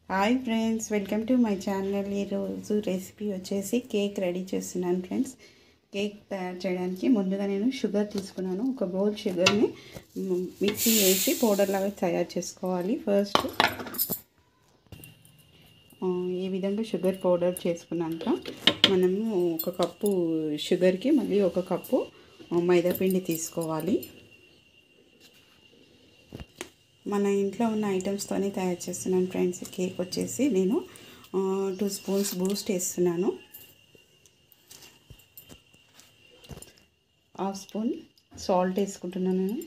hi friends welcome to my channel ఈరోజు recipe వచ్చేసి cake ready చేస్తున్నాను ఫ్రెండ్స్ కేక్ తయారు చేయడానికి ముందుగా నేను షుగర్ తీసుకున్నాను ఒక బౌల్ షుగర్ని మిక్సీ వేసి పౌడర్ లాగా తయారు చేసుకోవాలి ఫస్ట్ ఈ విధంగా షుగర్ పౌడర్ చేసుకున్నాక మనము ఒక కప్పు షుగర్కి మళ్ళీ ఒక కప్పు మైదా పిండి తీసుకోవాలి మన ఇంట్లో ఉన్న ఐటమ్స్తోనే తయారు చేస్తున్నాను ఫ్రెండ్స్ కేక్ వచ్చేసి నేను టూ స్పూన్స్ బూస్ట్ వేస్తున్నాను హాఫ్ స్పూన్ సాల్ట్ వేసుకుంటున్నాను నేను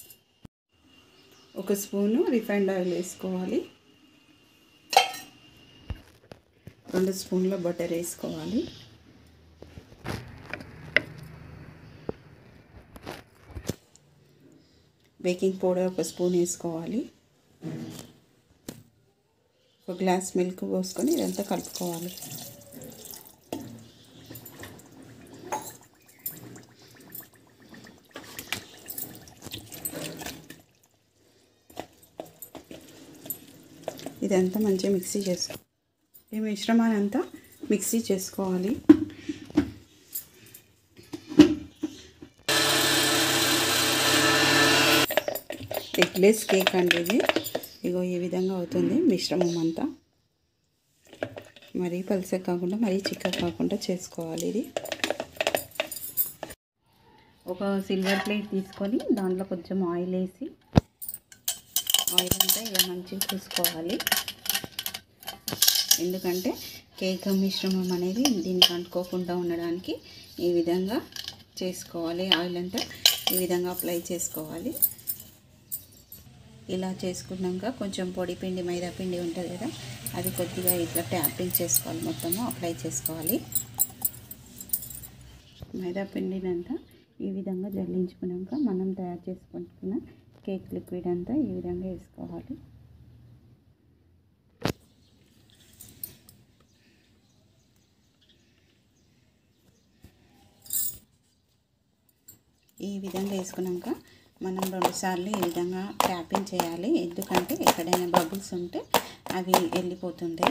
ఒక స్పూను రిఫైండ్ ఆయిల్ వేసుకోవాలి రెండు స్పూన్ల బటర్ వేసుకోవాలి బేకింగ్ పౌడర్ ఒక స్పూన్ వేసుకోవాలి ఒక గ్లాస్ మిల్క్ పోసుకొని ఇదంతా కలుపుకోవాలి ఇదంతా మంచిగా మిక్సీ చేసుకో ఈ మిశ్రమాన్ని అంతా మిక్సీ చేసుకోవాలి ఎగ్లెస్ కేక్ అండి ఇది ఇగో ఈ విధంగా అవుతుంది మిశ్రమం అంతా మరీ పలుసగా కాకుండా మరీ చిక్క కాకుండా చేసుకోవాలి ఇది ఒక సిల్వర్ ప్లేట్ తీసుకొని దాంట్లో కొంచెం ఆయిల్ వేసి ఆయిల్ అంతా ఇలా మంచిగా చూసుకోవాలి ఎందుకంటే కేక్ మిశ్రమం అనేది దీనికి అంటుకోకుండా ఉండడానికి ఈ విధంగా చేసుకోవాలి ఆయిల్ అంతా ఈ విధంగా అప్లై చేసుకోవాలి ఇలా చేసుకున్నాక కొంచెం పొడి పిండి మైదా పిండి ఉంటుంది కదా అది కొద్దిగా ఇట్లా ట్యాపింగ్ చేసుకోవాలి మొత్తము అప్లై చేసుకోవాలి మైదా పిండినంతా ఈ విధంగా జల్లించుకున్నాక మనం తయారు చేసుకుంటున్న కేక్ లిక్విడ్ అంతా ఈ విధంగా వేసుకోవాలి ఈ విధంగా వేసుకున్నాక మనం రెండుసార్లు ఈ విధంగా ట్యాపింగ్ చేయాలి ఎందుకంటే ఎక్కడైనా బబుల్స్ ఉంటే అవి వెళ్ళిపోతుంది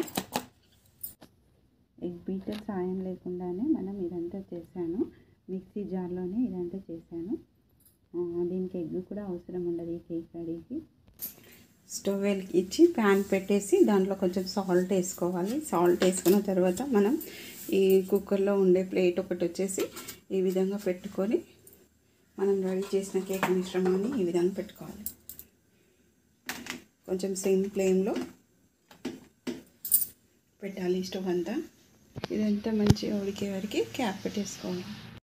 ఎగ్ బీటర్ సాయం లేకుండానే మనం ఇదంతా చేశాను మిక్సీ జార్లోనే ఇదంతా చేశాను దీనికి ఎగ్ కూడా అవసరం ఉండదు ఈ కేక్ రెడీకి స్టవ్ వెలిగించి ప్యాన్ పెట్టేసి దాంట్లో కొంచెం సాల్ట్ వేసుకోవాలి సాల్ట్ వేసుకున్న తర్వాత మనం ఈ కుక్కర్లో ఉండే ప్లేట్ ఒకటి వచ్చేసి ఈ విధంగా పెట్టుకొని మనం రెడీ చేసిన కేక్ మిశ్రమాన్ని ఈ విధంగా పెట్టుకోవాలి కొంచెం సేమ్ ఫ్లేమ్లో పెట్టాలి స్టవ్ అంతా ఇదంతా మంచిగా ఉడికే వరకు క్యాప్ పెట్టేసుకోవాలి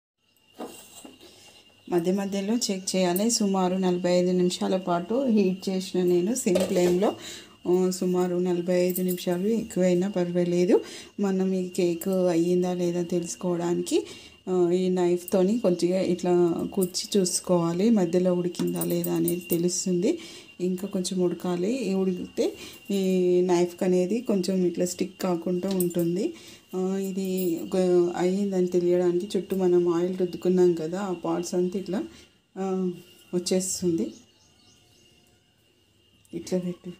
మధ్య మధ్యలో చెక్ చేయాలి సుమారు నలభై ఐదు నిమిషాల పాటు హీట్ చేసిన నేను సిమ్ ఫ్లేమ్లో సుమారు నలభై ఐదు నిమిషాలు ఎక్కువైనా పర్వాలేదు మనం ఈ కేక్ అయ్యిందా లేదా తెలుసుకోవడానికి ఈ నైఫ్తోని కొద్దిగా ఇట్లా కుచ్చి చూసుకోవాలి మధ్యలో ఉడికిందా లేదా అనేది తెలుస్తుంది ఇంకా కొంచెం ఉడకాలి ఉడికితే ఈ నైఫ్కి అనేది కొంచెం ఇట్లా స్టిక్ కాకుండా ఉంటుంది ఇది అయ్యిందని తెలియడానికి చుట్టూ మనం ఆయిల్ రుద్దుకున్నాం కదా ఆ పార్ట్స్ అంతా ఇట్లా వచ్చేస్తుంది ఇట్లా పెట్టి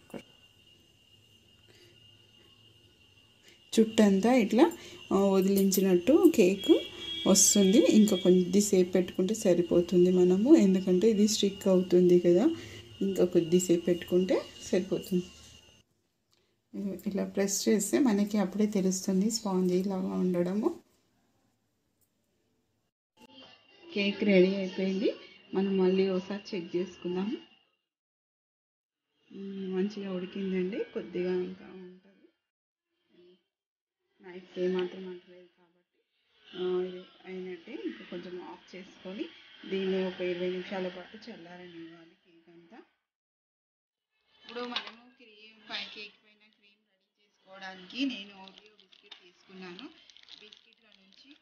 చుట్టంతా ఇట్లా వదిలించినట్టు కేక్ వస్తుంది ఇంకా కొద్దిసేపు పెట్టుకుంటే సరిపోతుంది మనము ఎందుకంటే ఇది స్టిక్ అవుతుంది కదా ఇంకా కొద్దిసేపు పెట్టుకుంటే సరిపోతుంది ఇలా ప్రెస్ చేస్తే మనకి అప్పుడే తెలుస్తుంది స్పాంజీ లాగా ఉండడము కేక్ రెడీ అయిపోయింది మనం మళ్ళీ ఒకసారి చెక్ చేసుకుందాము మంచిగా ఉడికిందండి కొద్దిగా ఇంకా ఉంటుంది నైఫ్ ఏమాత్రం అంటలేదు కాబట్టి ఇది అయినట్టే ఇంకా కొంచెం ఆఫ్ చేసుకొని దీన్ని ఒక ఇరవై నిమిషాల పాటు చల్లారనివ్వాలి కేక్ అంతా ఇప్పుడు మనము క్రీమ్ పై కేక్ పైన క్రీమ్ రెడీ చేసుకోవడానికి నేను ఓరియో బిస్కెట్ తీసుకున్నాను బిస్కెట్ల నుంచి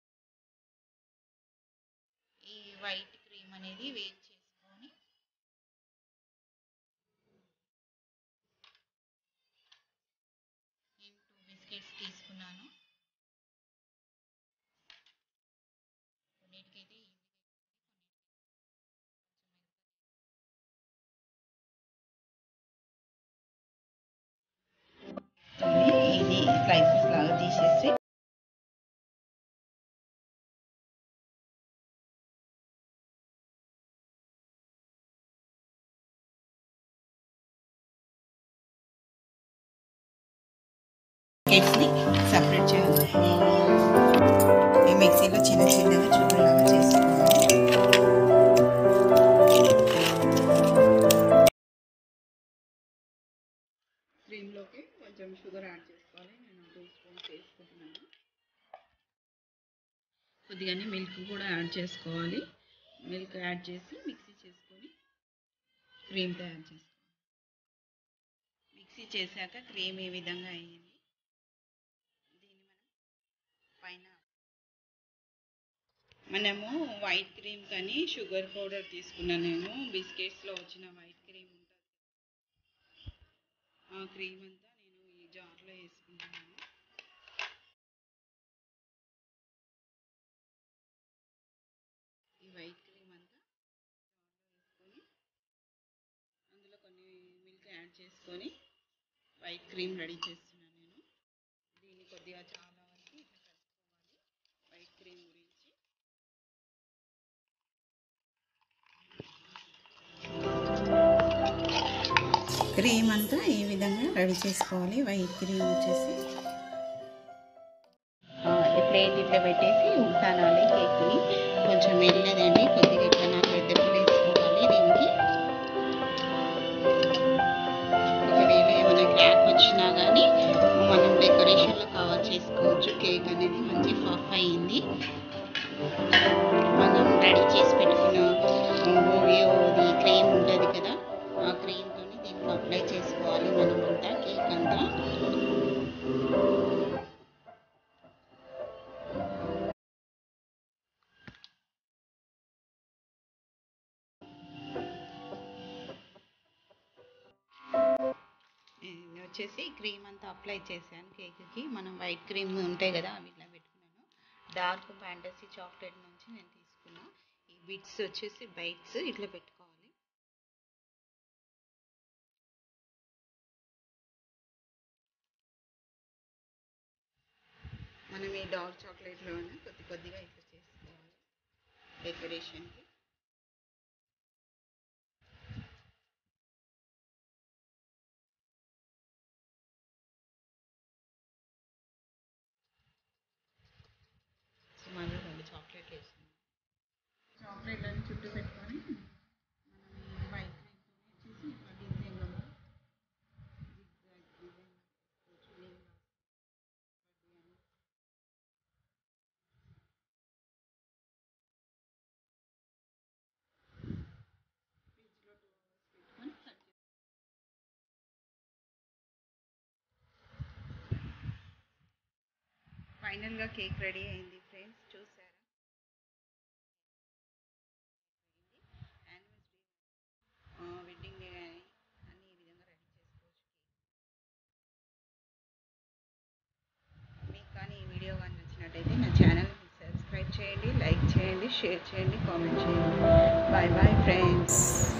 ఈ వైట్ క్రీమ్ అనేది వేడి చేసుకొని నేను టూ బిస్కెట్స్ తీసుకున్నాను కొన్నిటికైతే స్లైసెస్ లాగా తీసేసి ని సపరేట్ చేయాలి ఈ మిక్సీలో చిన్న చిన్నగా చూడలాగా చేసుకోవాలి క్రీమ్లోకి కొంచెం షుగర్ యాడ్ చేసుకోవాలి నేను టూ స్పూన్స్ వేసుకుంటున్నాను కొద్దిగానే మిల్క్ కూడా యాడ్ చేసుకోవాలి మిల్క్ యాడ్ చేసి మిక్సీ చేసుకొని క్రీమ్ తయారు చేసుకోవాలి మిక్సీ చేశాక క్రీమ్ ఈ విధంగా అయ్యింది దీన్ని మనం పైన మనము వైట్ క్రీమ్ కానీ షుగర్ పౌడర్ తీసుకున్నాను నేను బిస్కెట్స్లో వచ్చిన వైట్ క్రీమ్ ఉంటుంది ఆ క్రీమ్ అంతా నేను ఈ జార్లో వేసుకుంటున్నాను ఈ వైట్ క్రీమ్ అంతా జార్లో వేసుకొని అందులో కొన్ని మిల్క్ యాడ్ చేసుకొని వైట్ క్రీమ్ రెడీ చేస్తున్నాను నేను దీన్ని కొద్దిగా చాలా వరకు ఇట్లా కలుపుకోవాలి వైట్ క్రీమ్ గురించి క్రీమ్ అంతా ఈ విధంగా రెడీ చేసుకోవాలి వైట్ క్రీమ్ వచ్చేసి ఈ ప్లేట్ ఇట్లా పెట్టేసి ఉంటానాలి కేక్ని కొంచెం వెళ్ళదండి కొద్దిగా ఇట్లా నాకు పెద్ద వేసుకోవాలి దీనికి ఒకవేళ ఏమైనా క్రాక్ వచ్చినా కానీ మనం డెకరేషన్లో కవర్ చేసుకోవచ్చు కేక్ అనేది మంచి పఫ్ అయ్యింది మనం రెడీ చేసి పెట్టుకున్న ఓవియోది క్రీమ్ ఉంటుంది కదా ఆ క్రీమ్తో దీనికి అప్లై చేసుకోవాలి మనం అంతా కేక్ అంతా ఇది వచ్చేసి క్రీమ్ అంతా అప్లై చేశాను కేక్కి మనం వైట్ క్రీమ్ ఉంటాయి కదా అవి ఇట్లా పెట్టుకున్నాను డార్క్ ఫ్యాంటసీ చాక్లెట్ నుంచి నేను తీసుకున్నా ఈ బిట్స్ వచ్చేసి బైట్స్ ఇట్లా పెట్టుకోవాలి మనం ఈ డార్క్ చాక్లెట్లోనే కొద్ది కొద్దిగా ఇట్లా చేసుకోవాలి డెకరేషన్కి సుమారు రెండు చాక్లెట్ వేసింది చాక్లెట్లను చుట్టూ పెట్టుకొని మనం ఈ వైట్ క్రీమ్తో వచ్చేసి ఇట్లా డిజైన్లో ఫైనల్గా కేక్ రెడీ అయింది ఫ్రెండ్స్ చూసారా యానివర్సరీ వెడ్డింగ్ డే కానీ అన్ని ఈ విధంగా రెడీ చేసుకోవచ్చు మీకు కానీ ఈ వీడియో కానీ నచ్చినట్టయితే నా ఛానల్ని సబ్స్క్రైబ్ చేయండి లైక్ చేయండి షేర్ చేయండి కామెంట్ చేయండి బాయ్ బాయ్ ఫ్రెండ్స్